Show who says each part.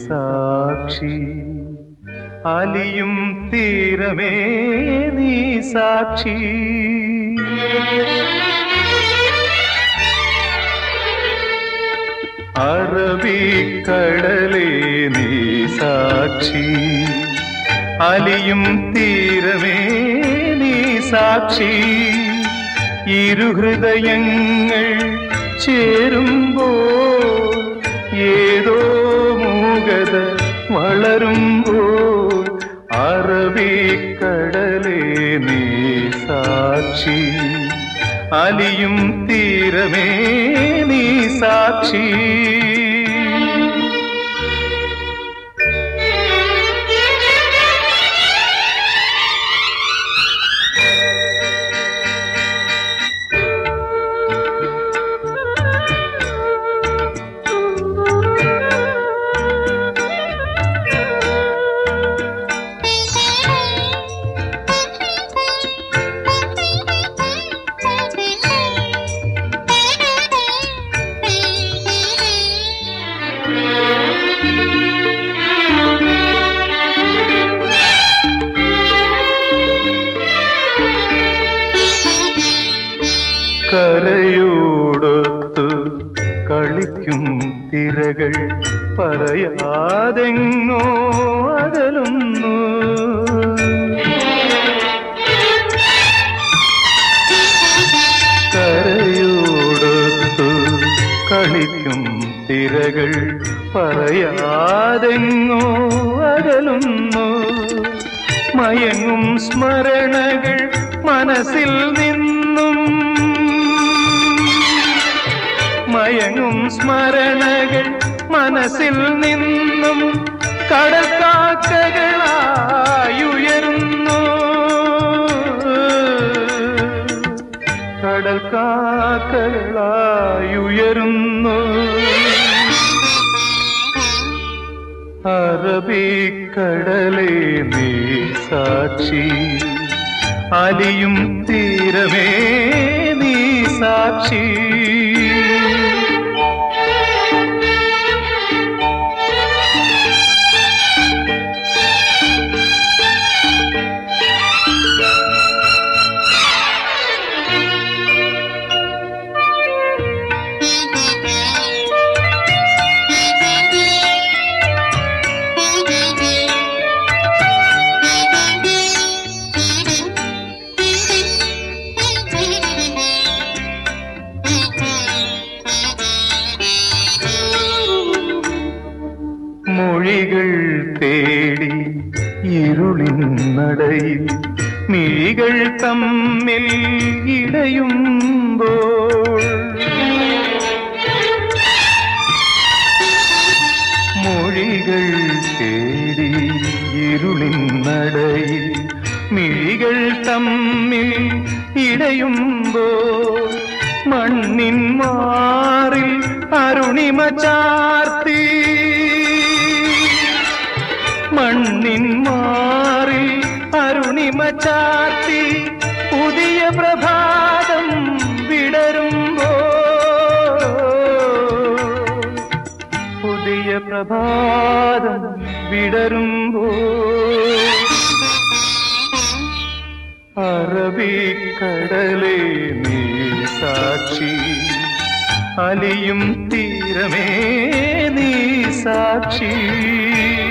Speaker 1: സാക്ഷി അലിയും തീരമേ നീ സാക്ഷി അറബിക്കടലേ നീ സാക്ഷി അലിയും തീരമേ നീ സാക്ഷി ഇരുഹൃദയങ്ങൾ ചേരുമ്പോൾ ഏതോ മൂകത വളരുമ്പോൾ അറബിക്കടലേ നീ സാക്ഷി അലിയും തീരമേ നീ സാക്ഷി കരയോടൊത്തു കളിക്കും തിരകൾ പറയാതെങ്ങോ അകലുന്നു കരയോടൊത്തു കളിക്കും തിരകൾ പറയാതെങ്ങോ അകലുന്നു മയങ്ങും സ്മരണകൾ മനസ്സിൽ നിന്നും മയങ്ങും സ്മരണകൾ മനസ്സിൽ നിന്നും കടൽക്കാക്കകളായുയരുന്നു കടൽക്കാക്കകളായുയരുന്നു അറബിക്കടലേ നീ സാക്ഷി അലിയും തീരമേ നീ സാക്ഷി മൊഴികൾ തേടി ഇരുളിൻ നടയിൽ മിഴികൾ തമ്മിൽ ഇടയുമ്പോൾ മൊഴികൾ തേടി ഇരുളിൻ നടയിൽ മിഴികൾ തമ്മിൽ ഇടയുമ്പോൾ മണ്ണിൻ മാറിൽ അരുണിമ ചാർത്തി മണ്ണിൻ മാറിൽ അരുണിമ ചാർത്തി പുതിയ പ്രഭാതം വിടരുമ്പോ പുതിയ പ്രഭാതം വിടരുമ്പോ അറബിക്കടലേ നീ സാക്ഷി അലിയും തീരമേ നീ സാക്ഷി